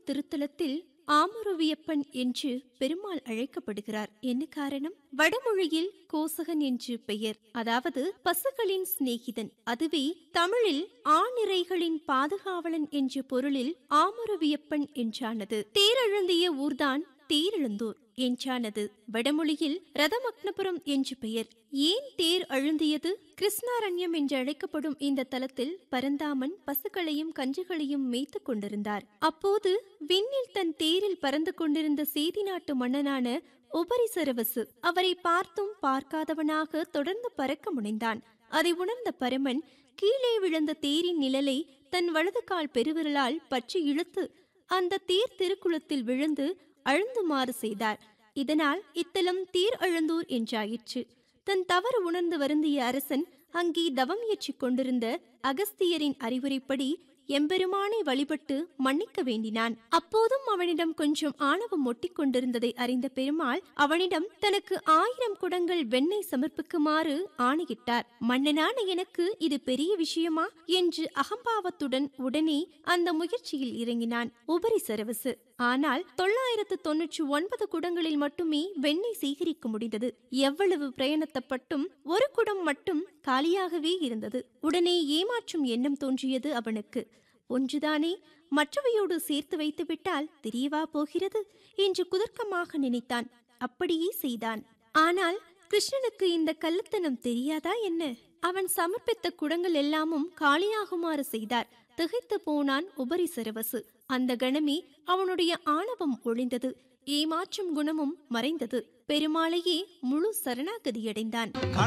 திருத்தலத்தில் ஆமருவியப்பன் என்று பெருமாள் அழைக்கப்படுகிறார் என்ன காரணம் வடமொழியில் கோசகன் என்று பெயர் அதாவது பசுகளின் சிநேகிதன் அதுவே தமிழில் ஆணிரைகளின் பாதுகாவலன் என்ற பொருளில் ஆமருவியப்பன் என்றானது தேரெழுந்திய ஊர்தான் தேரெழுந்தூர் என்றானது வடமொழியில் ரதமக்னபுரம் என்று பெயர் ஏன் தேர் அழுந்தியது கிருஷ்ணாரண்யம் என்று அழைக்கப்படும் இந்த தலத்தில் பரந்தாமன் பசுக்களையும் கஞ்சுகளையும் மேய்த்துக் கொண்டிருந்தார் அப்போது விண்ணில் தன் தேரில் பறந்து கொண்டிருந்த சேதி நாட்டு மன்னனான உபரிசரவசு அவரை பார்த்தும் பார்க்காதவனாக தொடர்ந்து பறக்க முனைந்தான் அதை உணர்ந்த பரமன் கீழே விழுந்த தேரின் நிழலை தன் வலது கால் பெருவிரலால் பற்றி இழுத்து அந்த தேர் திருக்குளத்தில் விழுந்து அழுந்துமாறு செய்தார் இதனால் இத்தலம் தீர் அழுந்தூர் என்றாயிற்று தன் தவறு உணர்ந்து வருந்திய அரசன் அங்கே தவம் இயற்றிக் கொண்டிருந்த அகஸ்தியரின் அறிவுரைப்படி எம்பெருமானை வழிபட்டு மன்னிக்க வேண்டினான் அப்போதும் அவனிடம் கொஞ்சம் ஆணவம் ஒட்டிக் கொண்டிருந்ததை அறிந்த பெருமாள் அவனிடம் தனக்கு ஆயிரம் குடங்கள் வெண்ணெய் சமர்ப்பிக்குமாறு ஆணையிட்டார் மன்னனான எனக்கு இது பெரிய விஷயமா என்று அகம்பாவத்துடன் உடனே அந்த முயற்சியில் இறங்கினான் உபரி சரவசு ஆனால் தொள்ளாயிரத்து தொன்னூற்றி ஒன்பது குடங்களில் மட்டுமே வெண்ணெய் சேகரிக்க முடிந்தது எவ்வளவு பிரயணத்தப்பட்டும் ஒரு குடம் மட்டும் காலியாகவே இருந்தது உடனே ஏமாற்றும் எண்ணம் தோன்றியது அவனுக்கு ஒன்றுதானே மற்றவையோடு சேர்த்து வைத்து விட்டால் தெரியவா போகிறது என்று குதர்க்கமாக நினைத்தான் அப்படியே செய்தான் ஆனால் கிருஷ்ணனுக்கு இந்த கள்ளத்தனம் தெரியாதா என்ன அவன் சமர்ப்பித்த குடங்கள் எல்லாமும் காலியாகுமாறு செய்தார் திகைத்து போனான் உபரி சரவசு அந்த கணமே அவனுடைய ஆணவம் ஒளிந்தது ஏமாற்றும் குணமும் மறைந்தது பெருமாளையே முழு சரணாகதியடைந்தான்